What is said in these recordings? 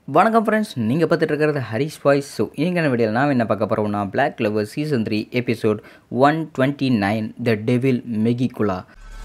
வணக்கம் ஃப்ரெண்ட்ஸ் நீங்கள் பார்த்துட்டு இருக்கிறது ஹரிஷ் வாய்ஸ் ஸோ இன்னைக்கான வீடியோவில் நான் என்ன பார்க்க போகிறோம்னா black clover season three episode one twenty nine the devil Megicula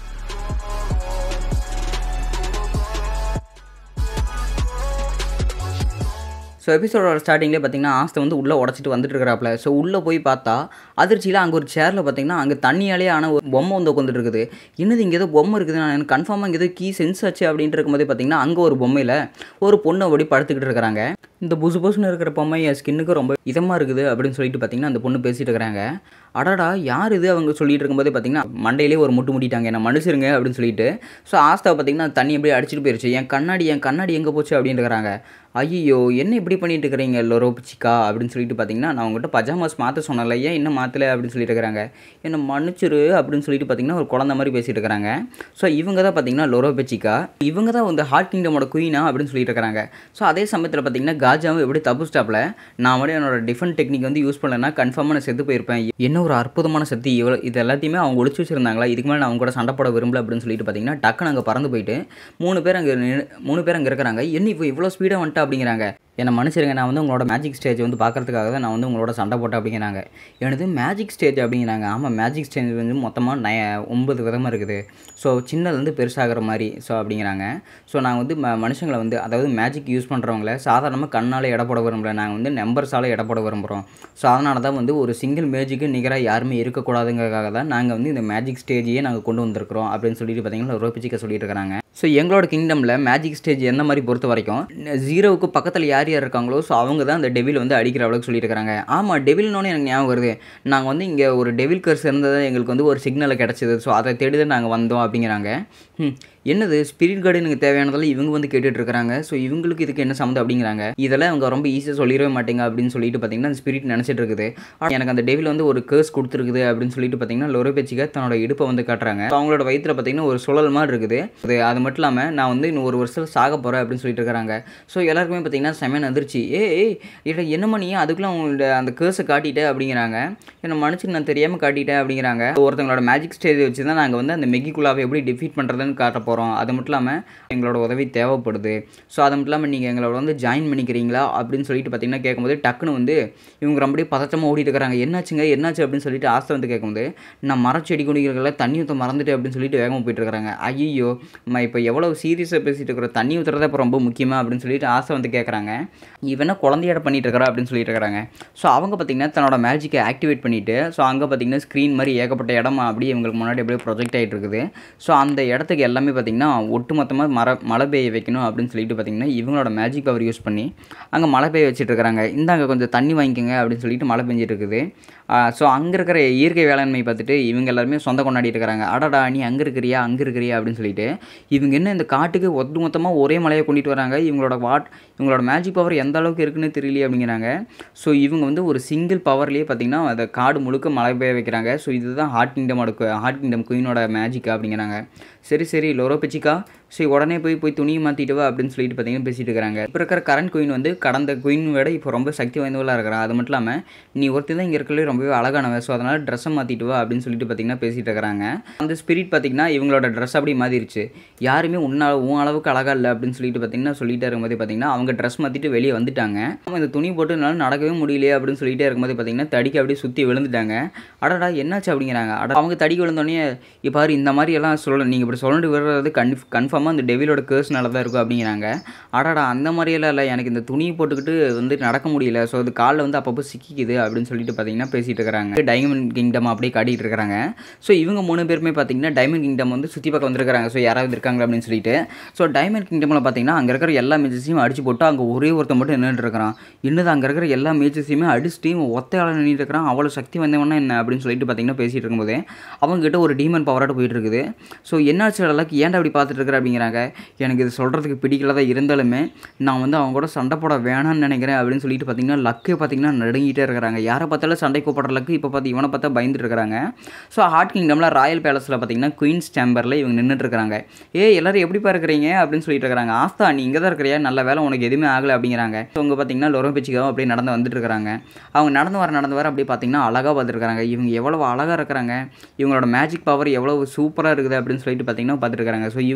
so எபிசோடோட ஸ்டார்டிங்லேயே பார்த்தீங்கன்னா ஆஸ்தை வந்து உள்ளே உடச்சிட்டு வந்துட்டு இருக்கிறாப்புல ஸோ உள்ளே போய் பார்த்தா அதிர்ச்சியில் அங்கே ஒரு சேரில் பார்த்தீங்கன்னா அங்கே தண்ணியாலே ஆன ஒரு பொம்மை வந்து உட்காந்துட்டு இருக்குது என்னது இங்கே ஏதோ பொம்மை இருக்குது நான் எனக்கு கன்ஃபார்மாக இங்கே ஏதோ கீ சென்ஸ் ஆச்சு அப்படின்ட்டு இருக்கும்போதே பார்த்தீங்கன்னா அங்கே ஒரு பொம்மையில் ஒரு பொண்ணு அப்படி படுத்துக்கிட்டு இருக்கிறாங்க இந்த புசு புசுன்னு இருக்கிற பொம்மை என் ஸ்கின்னுக்கு ரொம்ப இதமாக இருக்குது அப்படின்னு சொல்லிட்டு பார்த்தீங்கன்னா அந்த பொண்ணு பேசிட்டு இருக்கிறாங்க அடடா யார் இது அவங்க சொல்லிட்டு இருக்கும்போதே பார்த்தீங்கன்னா மண்டையிலே ஒரு முட்டு முட்டிட்டாங்க என்ன மனுஷருங்க அப்படின்னு சொல்லிட்டு ஸோ ஆஸ்தாவை பார்த்தீங்கன்னா தண்ணி அப்படியே அடிச்சிட்டு போயிருச்சு என் கண்ணாடி என் கண்ணாடி எங்கே போச்சு அப்படின்னு இருக்கிறாங்க ஐயோ என்ன இப்படி பண்ணிட்டு இருக்கிறீங்க லொரோ பிச்சிக்கா அப்படின்னு சொல்லிட்டு பார்த்தீங்கன்னா நான் உங்கள்கிட்ட பஜாமாஸ் மாற்ற சொன்னல ஏன் இன்னும் மாற்றலை அப்படின்னு சொல்லிட்டு இருக்கிறாங்க என்ன மன்னிச்சிரு அப்படின்னு சொல்லிட்டு பார்த்தீங்கன்னா ஒரு குழந்த மாதிரி பேசிட்டு இருக்கிறாங்க ஸோ இவங்க தான் பார்த்தீங்கன்னா லொரோ பிச்சிக்கா இவங்க தான் வந்து ஹார்ட் கிங்டமோட குயினா அப்படின்னு சொல்லிட்டு இருக்கிறாங்க ஸோ அதே சமயத்தில் பார்த்தீங்கன்னா காஜாவும் எப்படி தப்பு ஸ்டாப்பில் நான் வந்து என்னோட டிஃபன் டெக்னிக் வந்து யூஸ் பண்ணலன்னா கன்ஃபார்மாக நான் செத்து போயிருப்பேன் என்ன ஒரு அற்புதமான சக்தி இவ்வளோ இது எல்லாத்தையுமே அவங்க ஒழிச்சு வச்சிருந்தாங்களா இதுக்கு மேலே நான் அவங்க கூட சண்டை போட விரும்பல அப்படின்னு சொல்லிட்டு பார்த்தீங்கன்னா டக்குன்னு அங்கே பறந்து போயிட்டு மூணு பேர் அங்கே மூணு பேர் அங்கே இருக்கிறாங்க என்ன இப்போ இவ்வளோ ஸ்பீடாக வந்துட்டா அப்படிங்கிறாங்க என்னை மன்னிச்சிருங்க நான் வந்து உங்களோட மேஜிக் ஸ்டேஜ் வந்து பார்க்கறதுக்காக தான் நான் வந்து உங்களோட சண்டை போட்டேன் அப்படிங்கிறாங்க எனது மேஜிக் ஸ்டேஜ் அப்படிங்கிறாங்க ஆமாம் மேஜிக் ஸ்டேஜ் வந்து மொத்தமாக நய ஒன்பது விதமாக இருக்குது ஸோ சின்னதுலேருந்து பெருசாகிற மாதிரி ஸோ அப்படிங்கிறாங்க ஸோ நாங்கள் வந்து ம மனுஷங்களை வந்து அதாவது மேஜிக் யூஸ் பண்ணுறவங்கள சாதாரணமாக கண்ணால் எடை போட விரும்பல நாங்கள் வந்து நம்பர்ஸால் எடை போட விரும்புகிறோம் ஸோ அதனால தான் வந்து ஒரு சிங்கிள் மேஜிக்கு நிகராக யாருமே இருக்கக்கூடாதுங்கிறதுக்காக தான் நாங்கள் வந்து இந்த மேஜிக் ஸ்டேஜையே நாங்கள் கொண்டு வந்திருக்கிறோம் அப்படின்னு சொல்லிட்டு பார்த்தீங்கன்னா ரோபிச்சிக்க சொல்லிட்டு இருக்கிறாங்க ஸோ எங்களோட கிங்டமில் மேஜிக் ஸ்டேஜ் எந்த மாதிரி பொறுத்த வரைக்கும் ஜீரோவுக்கு பக்கத்தில் யார் யார் இருக்காங்களோ ஸோ அவங்க தான் அந்த டெவில் வந்து அடிக்கிற அளவுக்கு சொல்லியிருக்காங்க ஆமாம் டெவில்னோன்னு எனக்கு ஞாபகம் வருது நாங்கள் வந்து இங்கே ஒரு டெவில் கர்ஸ் இருந்தது எங்களுக்கு வந்து ஒரு சிக்னல் கிடச்சிது ஸோ அதை தேடி தான் நாங்கள் வந்தோம் அப்படிங்கிறாங்க ம் என்னது ஸ்பிரிட் கார்டு எனக்கு தேவையானதெல்லாம் இவங்க வந்து கேட்டுட்டு இருக்காங்க ஸோ இவங்களுக்கு இதுக்கு என்ன சம்மந்தம் அப்படிங்கிறாங்க இதெல்லாம் இவங்க ரொம்ப ஈஸியாக சொல்லிடவே மாட்டேங்க அப்படின்னு சொல்லிட்டு பார்த்தீங்கன்னா அந்த ஸ்பிரிட் நினச்சிட்டு இருக்குது ஆனால் எனக்கு அந்த டெவில் வந்து ஒரு கேர்ஸ் கொடுத்துருக்குது அப்படின்னு சொல்லிட்டு பார்த்தீங்கன்னா லொரே பேச்சிக்க தன்னோட இடுப்பை வந்து காட்டுறாங்க So, அவங்களோட வயிற்றில் பார்த்தீங்கன்னா ஒரு சுழல் மாதிரி இருக்குது அது அது மட்டும் இல்லாமல் நான் வந்து இன்னும் ஒரு வருஷத்தில் சாக போகிறேன் அப்படின்னு சொல்லிட்டு இருக்காங்க ஸோ எல்லாருக்குமே பார்த்தீங்கன்னா செமன் அதிர்ச்சி ஏ ஏய் இட என்னம்மா நீ அதுக்குள்ள அவங்களோட அந்த கேர்ஸை காட்டிட்டேன் அப்படிங்கிறாங்க என்ன மனுச்சுக்கு நான் தெரியாமல் காட்டிட்டேன் அப்படிங்கிறாங்க ஒருத்தவங்களோட மேஜிக் ஸ்டேஜ் வச்சு தான் நாங்கள் வந்து அந்த மெகிக்குள்ளாவை எப்படி டிஃபீட் பண்ணுறதுன்னு காட்ட போகிறோம் அது மட்டும் இல்லாமல் எங்களோட உதவி தேவைப்படுது ஸோ அது மட்டும் இல்லாமல் நீங்கள் எங்களோட வந்து ஜாயின் பண்ணிக்கிறீங்களா அப்படின்னு சொல்லிட்டு பார்த்தீங்கன்னா கேட்கும்போது டக்குன்னு வந்து இவங்க ரொம்ப பதட்டமாக ஓடிட்டு இருக்கிறாங்க என்னாச்சுங்க என்னாச்சு அப்படின்னு சொல்லிட்டு ஆசை வந்து கேட்கும்போது நான் மரச்செடி கொடிகளில் தண்ணி ஊற்ற மறந்துட்டு அப்படின்னு சொல்லிட்டு வேகமாக போயிட்டு இருக்காங்க ஐயோ நம்ம இப்போ எவ்வளோ சீரியஸாக பேசிட்டு இருக்கிற தண்ணி ஊற்றுறதா இப்போ ரொம்ப முக்கியமாக அப்படின்னு சொல்லிட்டு ஆசை வந்து கேட்குறாங்க இவனா குழந்தையாட பண்ணிட்டு இருக்கிறா அப்படின்னு சொல்லிட்டு இருக்கிறாங்க ஸோ அவங்க பார்த்தீங்கன்னா தன்னோட மேஜிக்கை ஆக்டிவேட் பண்ணிவிட்டு ஸோ அங்கே பார்த்தீங்கன்னா ஸ்க்ரீன் மாதிரி ஏகப்பட்ட இடமா அப்படியே இவங்களுக்கு முன்னாடி அப்படியே ப்ரொஜெக்ட் ஆகிட்டு இருக்குது ஸோ அந்த இடத்துக்கு எல்லாமே பார்த்தீங்கன்னா ஒட்டுமொத்தமாக மர மழை பெய்ய வைக்கணும் அப்படின்னு சொல்லிட்டு பார்த்தீங்கன்னா இவங்களோட மேஜிக் பவர் யூஸ் பண்ணி அங்கே மழை பெய்ய வச்சுட்டு இருக்கிறாங்க இந்தாங்க கொஞ்சம் தண்ணி வாங்கிக்கோங்க அப்படின்னு சொல்லிட்டு மழை பெஞ்சிட்டு இருக்குது ஸோ அங்கே இருக்கிற இயற்கை வேளாண்மை பார்த்துட்டு இவங்க எல்லாருமே சொந்த கொண்டாடிட்டு இருக்கிறாங்க அடடா நீ அங்கே இருக்கிறியா அங்கே இருக்கிறியா அப்படின்னு சொல்லிட்டு இவங்க என்ன இந்த காட்டுக்கு ஒட்டு மொத்தமாக ஒரே மலையை கொண்டுட்டு வராங்க இவங்களோட வாட் இவங்களோட மேஜிக் பவர் எந்த அளவுக்கு இருக்குன்னு தெரியலையே அப்படிங்கிறாங்க ஸோ இவங்க வந்து ஒரு சிங்கிள் பவர்லேயே பார்த்தீங்கன்னா அந்த காடு முழுக்க மழை பெய்ய வைக்கிறாங்க ஸோ இதுதான் ஹார்ட் கிங்டமோட ஹார்ட் கிங்டம் குயினோட மேஜிக்கா அப்படிங்கிறாங்க சரி சரி லோரோ பிச்சிக்கா சரி உடனே போய் போய் துணியை மாற்றிட்டு வா அப்படின்னு சொல்லிட்டு பார்த்தீங்கன்னா பேசிட்டு இருக்காங்க இப்போ இருக்கிற கரண்ட் குயின் வந்து கடந்த குயின் விட இப்போ ரொம்ப சக்தி வாய்ந்தவளாக இருக்கிறா அது மட்டும் இல்லாமல் நீ ஒருத்தி தான் இங்கே இருக்கிறதுலே ரொம்பவே அழகானவ ஸோ அதனால் ட்ரெஸ்ஸை மாற்றிட்டு வா அப்படின்னு சொல்லிட்டு பார்த்தீங்கன்னா பேசிட்டு இருக்கிறாங்க அந்த ஸ்பிரிட் பார்த்தீங்கன்னா இவங்களோட ட்ரெஸ் அப்படி மாறிடுச்சு யாருமே உன்ன உன் அளவுக்கு அழகா இல்லை அப்படின்னு சொல்லிட்டு பார்த்தீங்கன்னா சொல்லிட்டே இருக்கும்போது பார்த்தீங்கன்னா அவங்க ட்ரெஸ் மாற்றிட்டு வெளியே வந்துட்டாங்க அவங்க இந்த துணி போட்டு என்னால் நடக்கவே முடியலையே அப்படின்னு சொல்லிட்டே இருக்கும்போது பார்த்தீங்கன்னா தடிக்கு அப்படியே சுற்றி விழுந்துட்டாங்க அடடா என்னாச்சு அப்படிங்கிறாங்க அட அவங்க தடிக்கு விழுந்தோடனே இப்போ பாரு இந்த மாதிரி எல்லாம் சொல்ல நீங்கள் இப்படி சொல்லிட்டு விடுறது கன்ஃப் கன்ஃபார்மாக அந்த டெவிலோட கேர்ஸ்னால தான் இருக்கும் அப்படிங்கிறாங்க அடடா அந்த மாதிரியெல்லாம் இல்லை எனக்கு இந்த துணியை போட்டுக்கிட்டு வந்து நடக்க முடியல ஸோ அது காலில் வந்து அப்பப்போ சிக்கிக்குது அப்படின்னு சொல்லிட்டு பார்த்தீங்கன்னா பேசிகிட்டு இருக்கிறாங்க டைமண்ட் கிங்டம் அப்படியே காட்டிகிட்டு இருக்கிறாங்க ஸோ இவங்க மூணு பேருமே பார்த்தீங்கன்னா டைமண்ட் கிங்டம் வந்து சுற்றி பார்க்க வந்திருக்காங்க ஸோ யாராவது இருக்காங்க அப்படின்னு சொல்லிட்டு ஸோ டைமண்ட் கிங்டமில் பார்த்தீங்கன்னா அங்கே இருக்கிற எல்லா மேஜஸையும் அடிச்சு போட்டு அங்கே ஒரே ஒருத்தன் மட்டும் நின்றுட்டு இருக்கிறான் இன்னும் அங்கே இருக்கிற எல்லா மேஜஸையுமே அடிச்சுட்டு ஒத்தையாள நின்றுட்டு இருக்கிறான் அவ்வளோ சக்தி வந்தவனா என்ன அப்படின்னு சொல்லிட்டு பார்த்தீங்கன்னா பேசிகிட்டு இருக்கும்போதே அவங்ககிட்ட ஒரு டீமன் பவராட்டு போயிட்டு இருக்குது ஸோ என்னாச்சு அளவுக்கு ஏன்டா அப்படி பார்த்துட்டு இருக்கிற அப்படிங்கிறாங்க எனக்கு இது சொல்கிறதுக்கு பிடிக்கல தான் இருந்தாலுமே நான் வந்து அவங்க கூட சண்டை போட வேணாம்னு நினைக்கிறேன் அப்படின்னு சொல்லிட்டு பார்த்தீங்கன்னா லக்கே பார்த்தீங்கன்னா நடுங்கிட்டே இருக்கிறாங்க யாரை பார்த்தாலும் சண்டை கூப்பிட்ற லக்கு இப்போ பார்த்து இவனை பார்த்தா பயந்துட்டு இருக்கிறாங்க ஸோ ஹார்ட் கிங்டமில் ராயல் பேலஸில் பார்த்தீங்கன்னா குயின்ஸ் சேம்பரில் இவங்க நின்றுட்டு இருக்கிறாங்க ஏ எல்லாரும் எப்படி இருக்கிறீங்க அப்படின்னு சொல்லிட்டு இருக்கிறாங்க ஆஸ்தா நீ இங்கே தான் இருக்கிறியா நல்ல வேலை உனக்கு எதுவுமே ஆகலை அப்படிங்கிறாங்க ஸோ அவங்க பார்த்தீங்கன்னா லொரம் பிச்சுக்காவும் அப்படியே நடந்து வந்துட்டு இருக்கிறாங்க அவங்க நடந்து வர நடந்து வர அப்படியே பார்த்தீங்கன்னா அழகாக பார்த்துருக்காங்க இவங்க எவ்வளோ அழகாக இருக்கிறாங்க இவங்களோட மேஜிக் பவர் எவ்வளோ சூப்பராக இருக்குது அப்படின்னு சொல்லிட்டு பார்த்தீங்கன்னா பார்த்துட்டு இருக்காங்க ஸோ இவங்க தான் ஹார்ட்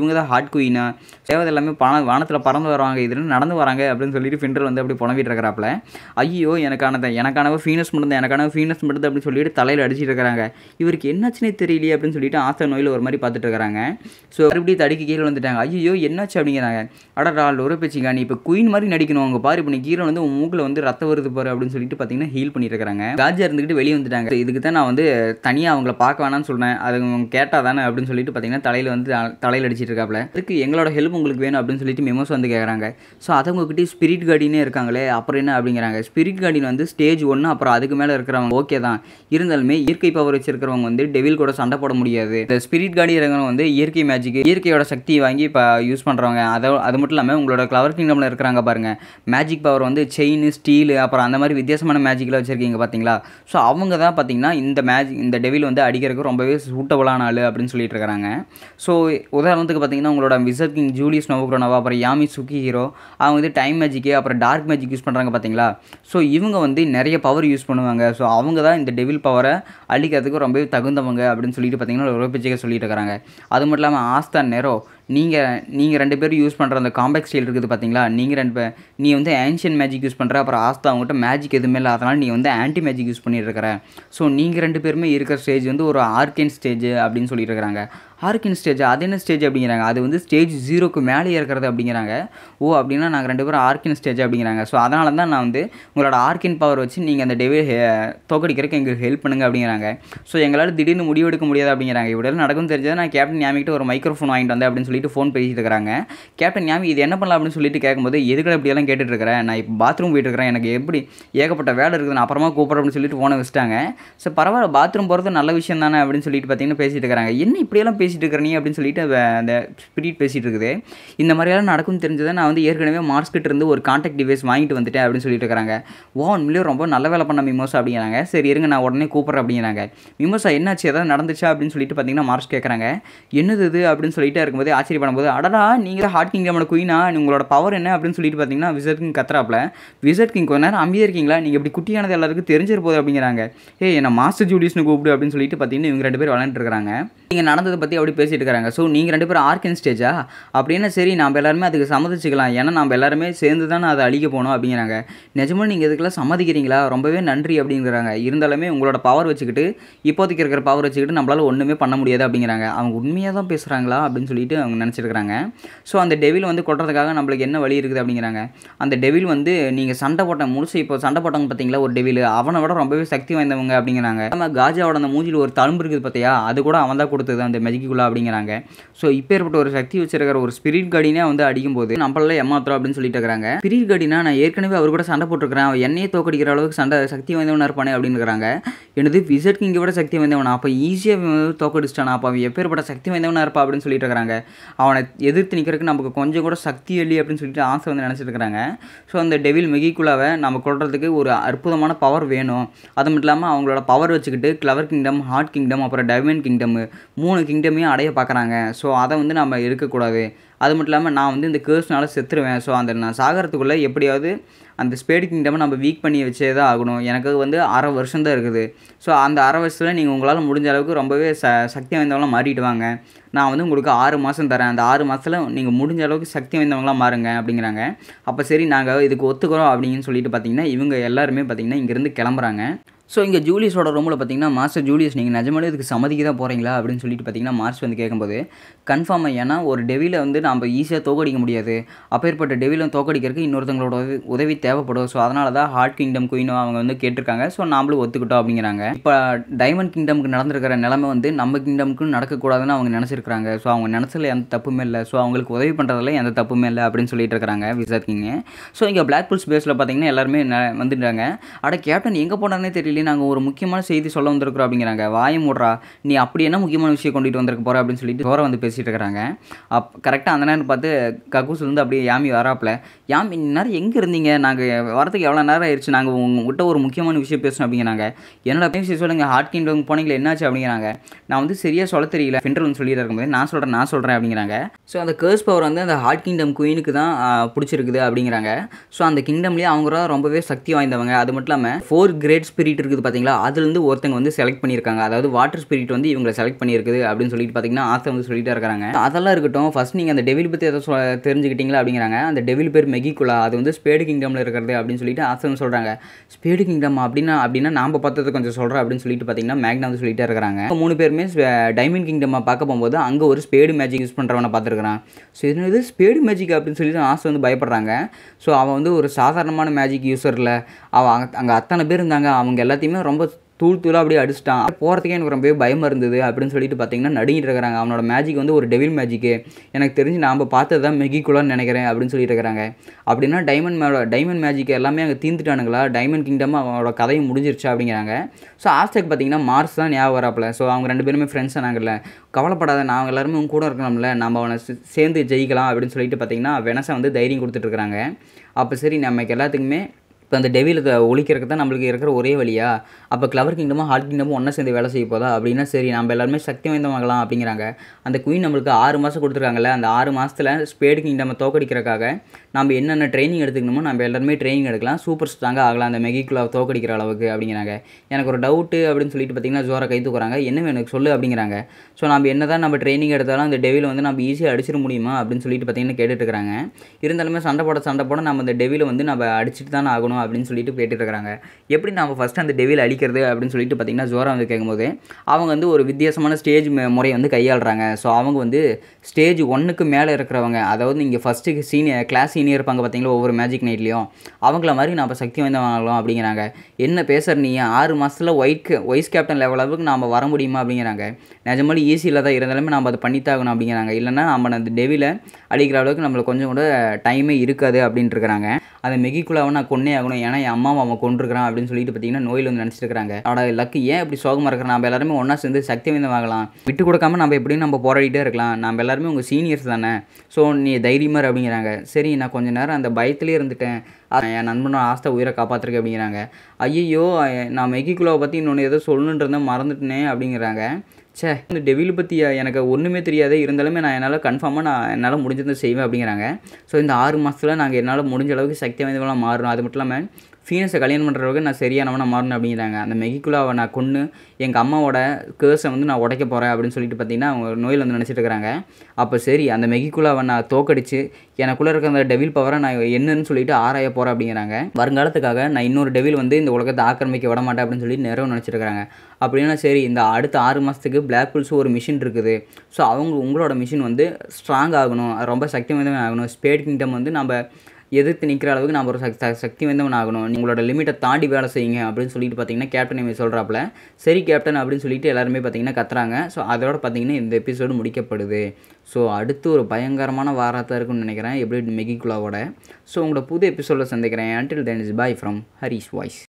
ஹார்ட் குயினா தேவதை எல்லாமே பண வானத்தில் பறந்து வராங்க இதுல நடந்து வராங்க அப்படின்னு சொல்லிட்டு ஃபிண்டர் வந்து அப்படி புலம்பிட்டு இருக்கிறாப்புல ஐயோ எனக்கானது எனக்கானவ ஃபீனஸ் மட்டும் எனக்கான ஃபீனஸ் மட்டும் அப்படின்னு சொல்லிட்டு தலையில் அடிச்சிட்டு இருக்கிறாங்க இவருக்கு என்னாச்சுனே தெரியலையே அப்படின்னு சொல்லிட்டு ஆசை நோயில் ஒரு மாதிரி பார்த்துட்டு இருக்கிறாங்க ஸோ மறுபடியும் தடிக்கு கீழே வந்துட்டாங்க ஐயோ என்னாச்சு அப்படிங்கிறாங்க அடடா லொர பேச்சிக்கா நீ இப்போ குயின் மாதிரி நடிக்கணும் அவங்க பாரு இப்போ நீ கீழே வந்து உன் மூக்கில் வந்து ரத்தம் வருது பாரு அப்படின்னு சொல்லிட்டு பார்த்தீங்கன்னா ஹீல் பண்ணிட்டு இருக்காங்க காஜா இருந்துக்கிட்டு வெளியே வந்துட்டாங்க இதுக்கு தான் நான் வந்து தனியாக அவங்கள பார்க்க வேணாம்னு சொல்றேன் அது அவங்க கேட்டால் தானே அப்படின்னு சொல்லிட்டு பார்த்தீங்கன்னா தலையில் வந்து த- தலையில் அடிச்சிட்டு இருக்காப்ல அதுக்கு எங்களோட ஹெல்ப் உங்களுக்கு வேணும் அப்படின்னு சொல்லிட்டு மெமோஸ் வந்து கேட்குறாங்க ஸோ அதவங்ககிட்ட ஸ்பிரிட் கார்டினே இருக்காங்களே அப்புறம் என்ன அப்படிங்கிறாங்க ஸ்பிரிட் கார்டின் வந்து ஸ்டேஜ் ஒன்று அப்புறம் அதுக்கு மேலே இருக்கிறவங்க ஓகே தான் இருந்தாலுமே இயற்கை பவர் வச்சிருக்கிறவங்க வந்து டெவில் கூட சண்டை போட முடியாது இந்த ஸ்பிரிட் கார்டி இருக்கிறவங்க வந்து இயற்கை மேஜிக் இயற்கையோட சக்தி வாங்கி இப்போ யூஸ் பண்ணுறவங்க அதை அது மட்டும் இல்லாமல் உங்களோட கிளவர் கிங்டமில் இருக்கிறாங்க பாருங்க மேஜிக் பவர் வந்து செயின் ஸ்டீல் அப்புறம் அந்த மாதிரி வித்தியாசமான மேஜிக்கில் வச்சிருக்கீங்க பார்த்தீங்களா ஸோ அவங்க தான் பார்த்தீங்கன்னா இந்த மேஜிக் இந்த டெவில் வந்து அடிக்கிறதுக்கு ரொம்பவே சூட்டபுளான ஆள் அப்படின்னு சொல்லிட்டு இருக்காங்க ஸோ உதாரணத்துக்கு பார்த்தீங்கன்னா உங்களோட விசர் கிங் ஜூலியஸ் நோவுக்ரோனவா அப்புறம் யாமி சுக்கி ஹீரோ அவங்க வந்து டைம் மேஜிக்கு அப்புறம் டார்க் மேஜிக் யூஸ் பண்ணுறாங்க பார்த்தீங்களா ஸோ இவங்க வந்து நிறைய பவர் யூஸ் பண்ணுவாங்க ஸோ அவங்க தான் இந்த டெவில் பவரை அழிக்கிறதுக்கு ரொம்பவே தகுந்தவங்க அப்படின்னு சொல்லிட்டு பார்த்தீங்கன்னா ஒரு பேச்சுக்க சொல்லிட்டு இருக்காங்க அது மட்டும் இல்லாமல் ஆஸ்தா நெரோ நீங்கள் நீங்கள் ரெண்டு பேரும் யூஸ் பண்ணுற அந்த காம்பேக்ட் ஸ்டைல் இருக்குது பார்த்தீங்களா நீங்கள் ரெண்டு பேர் நீ வந்து ஆன்ஷியன் மேஜிக் யூஸ் பண்ணுற அப்புறம் ஆஸ்தா அவங்ககிட்ட மேஜிக் எதுவுமே இல்லை அதனால் நீ வந்து ஆன்டி மேஜிக் யூஸ் பண்ணிட்டு இருக்கிற ஸோ நீங்கள் ரெண்டு பேருமே இருக்கிற ஸ்டேஜ் வந்து ஒரு ஆர்கேன் ஸ்டேஜ் அப்படின்னு சொல்லிட்டு இருக்காங்க ஆர்கின் ஸ்டேஜ் அது என்ன ஸ்டேஜ் அப்படிங்கிறாங்க அது வந்து ஸ்டேஜ் ஜீரோக்கு மேலே இருக்கிறது அப்படிங்கிறாங்க ஓ அப்படின்னா நாங்கள் ரெண்டு பேரும் ஆர்கின் ஸ்டேஜ் அப்படிங்கிறாங்க ஸோ அதனால தான் நான் வந்து உங்களோட ஆர்கின் பவர் வச்சு நீங்கள் அந்த டெவில் தோக்கடிக்கிறதுக்கு எங்களுக்கு ஹெல்ப் பண்ணுங்க அப்படிங்கிறாங்க ஸோ எங்களால் திடீர்னு முடிவெடுக்க முடியாது அப்படிங்கிறாங்க இப்படியெல்லாம் நடக்கும் தெரிஞ்சது நான் கேப்டன் ஞாமிக்கிட்ட ஒரு மைக்ரோஃபோன் வாங்கிட்டு வந்தேன் அப்படின்னு சொல்லிட்டு ஃபோன் பேசிட்டு இருக்கிறாங்க கேப்டன் ஞாமி இது என்ன பண்ணலாம் அப்படின்னு சொல்லிட்டு கேட்கும்போது எதுக்கு இப்படியெல்லாம் கேட்டுட்டு இருக்கிறேன் நான் இப்போ பாத்ரூம் போயிட்டு இருக்கிறேன் எனக்கு எப்படி ஏகப்பட்ட வேலை இருக்குது நான் அப்புறமா கூப்பிட்றேன் அப்படின்னு சொல்லிட்டு ஃபோனை வச்சுட்டாங்க ஸோ பரவாயில்ல பாத்ரூம் போகிறது நல்ல விஷயம் தானே அப்படின்னு சொல்லிட்டு பார்த்தீங்கன்னா பேசிட்டு இருக்கிறாங்க என்ன இப்படியெல்லாம் பேசிட்டு இருக்கிற நீ அப்படின்னு சொல்லிட்டு அவ அந்த ஸ்பிரிட் பேசிட்டு இருக்குது இந்த மாதிரியெல்லாம் நடக்கும்னு தெரிஞ்சதை நான் வந்து ஏற்கனவே மார்ஸ் கிட்ட இருந்து ஒரு கான்டாக்ட் டிவைஸ் வாங்கிட்டு வந்துட்டேன் அப்படின்னு சொல்லிட்டு இருக்காங்க ஓ உண்மையிலேயே ரொம்ப நல்ல வேலை பண்ண மிமோசா அப்படிங்கிறாங்க சரி இருங்க நான் உடனே கூப்பிட்றேன் அப்படிங்கிறாங்க மிமோசா என்னாச்சு ஏதாவது நடந்துச்சா அப்படின்னு சொல்லிட்டு பார்த்தீங்கன்னா மார்ஸ் கேட்குறாங்க என்னது இது அப்படின்னு சொல்லிட்டு இருக்கும்போது ஆச்சரியப்படும் போது அடடா நீங்கள் ஹார்ட் கிங்டமோட குயினா உங்களோட பவர் என்ன அப்படின்னு சொல்லிட்டு பார்த்தீங்கன்னா விசட் கிங் கத்துறாப்ல விசட் கிங் கொஞ்ச நேரம் அமைதியாக இருக்கீங்களா நீங்கள் இப்படி குட்டியானது எல்லாருக்கும் தெரிஞ்சிரு போகுது அப்படிங்கிறாங்க ஏய் என்ன மாஸ்டர் ஜூலியஸ்னு கூப்பிடு அப்படின்னு சொல்லிட்டு பார்த்தீங்கன்னா இவங்க ரெண்டு பேர் விளையாண்டுருக்காங்க நீங்கள் நடந்ததை பற்றி அப்படி பேசிட்டு இருக்காங்க ஸோ நீங்கள் ரெண்டு பேரும் ஆர்கன் ஸ்டேஜா அப்படின்னா சரி நம்ம எல்லாருமே அதுக்கு சம்மதிச்சுக்கலாம் ஏன்னா நம்ம எல்லாருமே சேர்ந்து தானே அதை அழிக்க போகணும் அப்படிங்கிறாங்க நிஜமாக நீங்கள் இதுக்கெல்லாம் சம்மதிக்கிறீங்களா ரொம்பவே நன்றி அப்படிங்கிறாங்க இருந்தாலுமே உங்களோட பவர் வச்சுக்கிட்டு இப்போதைக்கு இருக்கிற பவர் வச்சுக்கிட்டு நம்மளால ஒன்றுமே பண்ண முடியாது அப்படிங்கிறாங்க அவங்க உண்மையாக தான் பேசுகிறாங்களா அப்படின்னு சொல்லிட்டு அவங்க நினச்சிருக்கிறாங்க ஸோ அந்த டெவில் வந்து கொட்டுறதுக்காக நம்மளுக்கு என்ன வழி இருக்குது அப்படிங்கிறாங்க அந்த டெவில் வந்து நீங்கள் சண்டை போட்ட முழுசு இப்போ சண்டை போட்டாங்க பார்த்தீங்களா ஒரு டெவில் அவனை விட ரொம்பவே சக்தி வாய்ந்தவங்க அப்படிங்கிறாங்க நம்ம காஜாவோட அந்த மூஞ்சில் ஒரு தழும்பு இருக்குது பார்த்தியா அது கூட அவன் தான் கொடுத்தது அந்த மெஜிக்குள்ளா அப்படிங்கிறாங்க ஸோ இப்போ ஏற்பட்ட ஒரு சக்தி வச்சிருக்கிற ஒரு ஸ்பிரிட் கார்டினே வந்து அடிக்கும் போது நம்மளால ஏமாத்துறோம் அப்படின்னு சொல்லிட்டு இருக்கிறாங்க ஸ்பிரிட் கார்டினா நான் ஏற்கனவே அவர் கூட சண்டை போட்டிருக்கிறேன் அவன் என்னையே தோக்கடிக்கிற அளவுக்கு சண்டை சக்தி வாய்ந்தவனா இருப்பானே அப்படிங்கிறாங்க எனது விசட் கிங்கை விட சக்தி வாய்ந்தவனா அப்போ ஈஸியாக தோக்கடிச்சிட்டானா அப்போ அவன் எப்பேற்பட்ட சக்தி வாய்ந்தவனா இருப்பா அப்படின்னு சொல்லிட்டு இருக்காங்க அவனை எதிர்த்து நிற்கிறதுக்கு நமக்கு கொஞ்சம் கூட சக்தி இல்லை அப்படின்னு சொல்லிட்டு ஆசை வந்து நினச்சிட்டு இருக்கிறாங்க ஸோ அந்த டெவில் மெகிக்குள்ளாவை நம்ம கொள்றதுக்கு ஒரு அற்புதமான பவர் வேணும் அது மட்டும் இல்லாமல் அவங்களோட பவர் வச்சுக்கிட்டு கிளவர் கிங்டம் ஹார்ட் கிங்டம் அப்புறம் டைமண்ட் கிங்டம் மூணு கிங்டமையும் அடைய பார்க்குறாங்க ஸோ அதை வந்து நம்ம இருக்கக்கூடாது அது மட்டும் இல்லாமல் நான் வந்து இந்த கேர்ஸ்னால செத்துருவேன் ஸோ அந்த நான் சாகரத்துக்குள்ளே எப்படியாவது அந்த ஸ்பேடு கிங்டமை நம்ம வீக் பண்ணி வச்சே தான் ஆகணும் எனக்கு வந்து அரை வருஷம் தான் இருக்குது ஸோ அந்த அரை வருஷத்தில் நீங்கள் உங்களால் முடிஞ்ச அளவுக்கு ரொம்பவே ச சக்தி வாய்ந்தவங்களாம் மாறிட்டு வாங்க நான் வந்து உங்களுக்கு ஆறு மாதம் தரேன் அந்த ஆறு மாதத்தில் நீங்கள் முடிஞ்ச அளவுக்கு சக்தி வாய்ந்தவங்களாம் மாறுங்க அப்படிங்கிறாங்க அப்போ சரி நாங்கள் இதுக்கு ஒத்துக்கிறோம் அப்படின்னு சொல்லிட்டு பார்த்தீங்கன்னா இவங்க எல்லாருமே பார்த்தீங்கன்னா இங்கேருந்து கிளம்புறாங்க ஸோ இங்கே ஜூலியஸோட ரூமில் பார்த்தீங்கன்னா மாஸ்டர் ஜூலியஸ் நீங்கள் நிஜமாலே இதுக்கு சம்மதிக்க தான் போகிறீங்களா அப்படின்னு சொல்லிட்டு பார்த்தீங்கன்னா மார்ஸ் வந்து கேட்கும்போது கன்ஃபார்மாக ஏன்னா ஒரு டெவில வந்து நம்ம ஈஸியாக தோக்கடிக்க முடியாது அப்பேற்பட்ட டெவிலை தோக்கடிக்கிறதுக்கு இன்னொருத்தங்களோட உதவி உதவி தேவைப்படும் ஸோ அதனால தான் ஹார்ட் கிங்டம் குயினோ அவங்க வந்து கேட்டிருக்காங்க ஸோ நாமளும் ஒத்துக்கிட்டோம் அப்படிங்கிறாங்க இப்போ டைமண்ட் கிங்டம்க்கு நடந்திருக்கிற நிலைமை வந்து நம்ம கிங்டம்க்கு நடக்கக்கூடாதுன்னு அவங்க நினச்சிருக்காங்க ஸோ அவங்க நினச்சல எந்த தப்புமே இல்லை ஸோ அவங்களுக்கு உதவி பண்ணுறதுல எந்த தப்புமே இல்லை அப்படின்னு சொல்லிட்டு இருக்காங்க விசார் கிங் ஸோ இங்கே பிளாக் புல்ஸ் பேஸில் பார்த்தீங்கன்னா எல்லாருமே ந- வந்துட்டாங்க அட கேப்டன் எங்கே போனானே தெரியல நாங்கள் ஒரு முக்கியமான செய்தி சொல்ல வந்திருக்கிறோம் அப்படிங்கிறாங்க வாய மூடுறா நீ அப்படி என்ன முக்கியமான விஷயம் கொண்டுட்டு வந்திருக்க போற அப்படின்னு சொல்லிட்டு தோர வந்து பேசிட்டு இருக்கிறாங்க அப் கரெக்டாக அந்த நேரம் பார்த்து கக்கூஸ் வந்து அப்படியே யாமி வராப்புல யாமி நேரம் எங்கே இருந்தீங்க நாங்கள் வரதுக்கு எவ்வளோ நேரம் ஆயிடுச்சு நாங்கள் உங்ககிட்ட ஒரு முக்கியமான விஷயம் பேசணும் அப்படிங்கிறாங்க என்னடா பேசி சொல்லுங்க ஹார்ட் கிங்டம் போனீங்களா என்னாச்சு அப்படிங்கிறாங்க நான் வந்து சரியாக சொல்ல தெரியல ஃபின்டர் வந்து சொல்லிட்டு இருக்கும்போது நான் சொல்கிறேன் நான் சொல்கிறேன் அப்படிங்கிறாங்க ஸோ அந்த கேர்ஸ் பவர் வந்து அந்த ஹார்ட் கிங்டம் குயினுக்கு தான் ஆ, பிடிச்சிருக்குது அப்படிங்கிறாங்க ஸோ அந்த கிங்டம்லேயே அவங்க தான் ரொம்பவே சக்தி வாய்ந்தவங்க அது மட்டும் இல்லாமல் ஃபோர் கிரேட் ஸ்பிரிட் இருக்குது பார்த்தீங்களா அதுலேருந்து ஒருத்தங்க வந்து செலக்ட் பண்ணியிருக்காங்க அதாவது வாட்டர் ஸ்பிரிட் வந்து இவங்களை செலக்ட் பண்ணியிருக்குது அப்படின்னு சொல்லிட்டு பார்த்தீங்கன்னா ஆசை வந்து சொல்லிட்டு இருக்காங்க இருக்காங்க அதெல்லாம் இருக்கட்டும் ஃபர்ஸ்ட் நீங்கள் அந்த டெவில் பற்றி எதாவது சொ தெரிஞ்சுக்கிட்டீங்களா அப்படிங்கிறாங்க அந்த டெவில் பேர் மெகிகுலா அது வந்து ஸ்பேடு கிங்டமில் இருக்கிறது அப்படின்னு சொல்லிட்டு ஆசன் சொல்கிறாங்க ஸ்பேடு கிங்டம் அப்படின்னா அப்படின்னா நாம் பார்த்தது கொஞ்சம் சொல்கிறேன் அப்படின்னு சொல்லிட்டு பார்த்தீங்கன்னா மேக்னா வந்து சொல்லிட்டே இருக்கிறாங்க இப்ப மூணு பேருமே டைமண்ட் கிங்டம் பார்க்க போகும்போது அங்கே ஒரு ஸ்பேடு மேஜிக் யூஸ் பண்ணுறவனை பார்த்துருக்குறான் ஸோ இது ஸ்பேடு மேஜிக் அப்படின்னு சொல்லிட்டு ஆசை வந்து பயப்படுறாங்க ஸோ அவன் வந்து ஒரு சாதாரணமான மேஜிக் யூஸரில் அவன் அங்கே அத்தனை பேர் இருந்தாங்க அவங்க எல்லாத்தையுமே ரொம்ப தூள் தூளாக அப்படியே அடிச்சிட்டான் போகிறதுக்கே எனக்கு ரொம்ப பயமாக இருந்தது அப்படின்னு சொல்லிட்டு பார்த்தீங்கன்னா நடுங்கிட்டு இருக்கிறாங்க அவனோட மேஜிக் வந்து ஒரு டெவில் மேஜிக்கு எனக்கு தெரிஞ்சு நாம் பார்த்தது தான் மெகிக்குலான்னு நினைக்கிறேன் அப்படின்னு சொல்லிட்டு இருக்கிறாங்க அப்படின்னா டைமண்ட் மே டைமண்ட் மேஜிக் எல்லாமே அங்கே தீர்ந்துட்டானுங்களா டைமண்ட் கிங்டம் அவனோட கதையும் முடிஞ்சிருச்சா அப்படிங்கிறாங்க ஸோ ஆஸ்டேக் பார்த்தீங்கன்னா மார்ஸ் தான் ஞாபகம் வராப்பில் ஸோ அவங்க ரெண்டு பேருமே ஃப்ரெண்ட்ஸ் ஆனாங்கல்ல கவலைப்படாத நாங்கள் எல்லாருமே உங்க கூட இருக்கணும்ல நம்ம அவனை சே- சேர்ந்து ஜெயிக்கலாம் அப்படின்னு சொல்லிட்டு பார்த்தீங்கன்னா வெனசை வந்து தைரியம் கொடுத்துட்ருக்குறாங்க அப்போ சரி நமக்கு எல்லாத்துக்குமே இப்போ அந்த டெவில ஒழிக்கிறதுக்கு தான் நம்மளுக்கு இருக்கிற ஒரே வழியா அப்போ கிளவர் கிங்டமும் ஹார்ட் கிங்டமும் ஒன்றா சேர்ந்து வேலை செய்ய போதா அப்படின்னா சரி நம்ம எல்லாருமே சக்தி வாய்ந்தவங்களாம் அப்படிங்கிறாங்க அந்த குயின் நம்மளுக்கு ஆறு மாதம் கொடுத்துருக்காங்கல்ல அந்த ஆறு மாதத்தில் ஸ்பேடு கிங்டமை தோக்கடிக்கிறதுக்காக நம்ம என்னென்ன ட்ரைனிங் எடுத்துக்கணுமோ நம்ம எல்லாருமே ட்ரைனிங் எடுக்கலாம் சூப்பர் ஸ்ட்ராங்காக ஆகலாம் அந்த மெகிக்குள்ள தோக்கடிக்கிற அளவுக்கு அப்படிங்கிறாங்க எனக்கு ஒரு டவுட்டு அப்படின்னு சொல்லிட்டு பார்த்தீங்கன்னா ஜோரை கை தூக்குறாங்க என்ன வேணும் எனக்கு சொல்லு அப்படிங்கிறாங்க ஸோ நம்ம என்ன தான் நம்ம ட்ரைனிங் எடுத்தாலும் அந்த டெவில் வந்து நம்ம ஈஸியாக அடிச்சிட முடியுமா அப்படின்னு சொல்லிட்டு பார்த்தீங்கன்னா கேட்டுட்டு இருக்காங்க இருந்தாலுமே சண்டை போட சண்டை போட நம்ம அந்த டெவிலை வந்து நம்ம அடிச்சுட்டு தானே ஆகணும் அப்படின்னு சொல்லிட்டு கேட்டுட்டு இருக்காங்க எப்படி நம்ம ஃபஸ்ட்டு அந்த டெவில் அடிக்கிறது அப்படின்னு சொல்லிட்டு பார்த்தீங்கன்னா ஜோரா வந்து கேட்கும்போது அவங்க வந்து ஒரு வித்தியாசமான ஸ்டேஜ் முறையை வந்து கையாளுறாங்க ஸோ அவங்க வந்து ஸ்டேஜ் ஒன்றுக்கு மேலே இருக்கிறவங்க அதாவது இங்கே ஃபஸ்ட்டு சீனியர் கிளாஸ் சீனியர் இருப்பாங்க பார்த்தீங்களா ஒவ்வொரு மேஜிக் நைட்லேயும் அவங்கள மாதிரி நம்ம சக்தி வாய்ந்தவங்களாம் அப்படிங்கிறாங்க என்ன பேசுகிற நீ ஆறு மாதத்தில் ஒயிட் வைஸ் கேப்டன் லெவல் அளவுக்கு நாம் வர முடியுமா அப்படிங்கிறாங்க நிஜமாலும் ஈஸியில் தான் இருந்தாலுமே நம்ம அதை பண்ணித்தாகணும் அப்படிங்கிறாங்க இல்லைன்னா நம்ம அந்த டெவில அடிக்கிற அளவுக்கு நம்மளுக்கு கொஞ்சம் கூட டைமே இருக்காது அப்படின்ட்டு இருக்கிறாங்க அந்த மெகிக்குள்ளாவை நான் கொன்னே ஆகணும் ஏன்னா என் அம்மாவை அவன் கொண்டிருக்கிறான் அப்படின்னு சொல்லிட்டு பார்த்தீங்கன்னா நோயில் வந்து நினச்சிட்டு இருக்காங்க அட லக்கு ஏன் இப்படி சோகமாக இருக்கிற நம்ம எல்லாருமே ஒன்றா சேர்ந்து சக்தி வாங்கலாம் விட்டு கொடுக்காம நம்ம எப்படியும் நம்ம போராடிட்டே இருக்கலாம் நம்ம எல்லாருமே உங்கள் சீனியர்ஸ் தானே ஸோ நீ தைரியமாக இரு அப்படிங்கிறாங்க சரி நான் கொஞ்ச நேரம் அந்த பயத்திலே இருந்துட்டேன் அஹ் என் நண்பனோட ஆஸ்தை உயிரை காப்பாற்றிருக்கேன் அப்படிங்கிறாங்க ஐயோ நான் மெகிக்குள்ளாவை பற்றி இன்னொன்று ஏதோ சொல்லணுன்னு இருந்தேன் மறந்துட்டேனே அப்படிங்கிறாங்க ச்சே இந்த டெவில் பற்றி எனக்கு ஒன்றுமே தெரியாது இருந்தாலுமே நான் என்னால் கன்ஃபார்மாக நான் என்னால் முடிஞ்சதை செய்வேன் அப்படிங்கிறாங்க ஸோ இந்த ஆறு மாதத்தில் நாங்கள் என்னால் முடிஞ்ச அளவுக்கு சக்தி வாய்ந்தவங்களாம் மாறணும் அது மட்டும் இல்லாமல் ஃபீனஸை கல்யாணம் பண்ணுற அளவுக்கு நான் சரியானவனா மாறணும் அப்படிங்கிறாங்க அந்த மெகிக்குலாவை நான் கொன்று எங்கள் அம்மாவோட கேர்ஸை வந்து நான் உடைக்க போகிறேன் அப்படின்னு சொல்லிட்டு பார்த்தீங்கன்னா அவங்க நோயில் வந்து நினச்சிட்டு இருக்கிறாங்க அப்போ சரி அந்த மெகிக்குலாவை நான் தோக்கடிச்சு எனக்குள்ளே இருக்க அந்த டெவில் பவரை நான் என்னன்னு சொல்லிட்டு ஆராய போகிறேன் அப்படிங்கிறாங்க வருங்காலத்துக்காக நான் இன்னொரு டெவில் வந்து இந்த உலகத்தை ஆக்கிரமிக்க விட மாட்டேன் அப்படின்னு சொல்லி நிறைய நினச்சிருக்காங்க அப்படின்னா சரி இந்த அடுத்த ஆறு மாதத்துக்கு பிளாக் புல்ஸ் ஒரு மிஷின் இருக்குது ஸோ அவங்க உங்களோட மிஷின் வந்து ஸ்ட்ராங் ஆகணும் ரொம்ப சக்தி வாய்ந்தவன் ஆகணும் ஸ்பேட் கிங்டம் வந்து நம்ம எதிர்த்து நிற்கிற அளவுக்கு நம்ம ஒரு சக்தி சக்தி வாய்ந்தவன் ஆகணும் உங்களோட லிமிட்டை தாண்டி வேலை செய்யுங்க அப்படின்னு சொல்லிட்டு பார்த்தீங்கன்னா கேப்டன் இவன் சொல்கிறாப்புல சரி கேப்டன் அப்படின்னு சொல்லிட்டு எல்லாருமே பார்த்தீங்கன்னா கத்துறாங்க ஸோ அதோட பார்த்தீங்கன்னா இந்த எபிசோடு முடிக்கப்படுது ஸோ அடுத்து ஒரு பயங்கரமான வாரத்தான் இருக்கும்னு நினைக்கிறேன் எப்படி மெகிகுலாவோட ஸோ உங்களோட புது எபிசோடில் சந்திக்கிறேன் until then is bye from Haris voice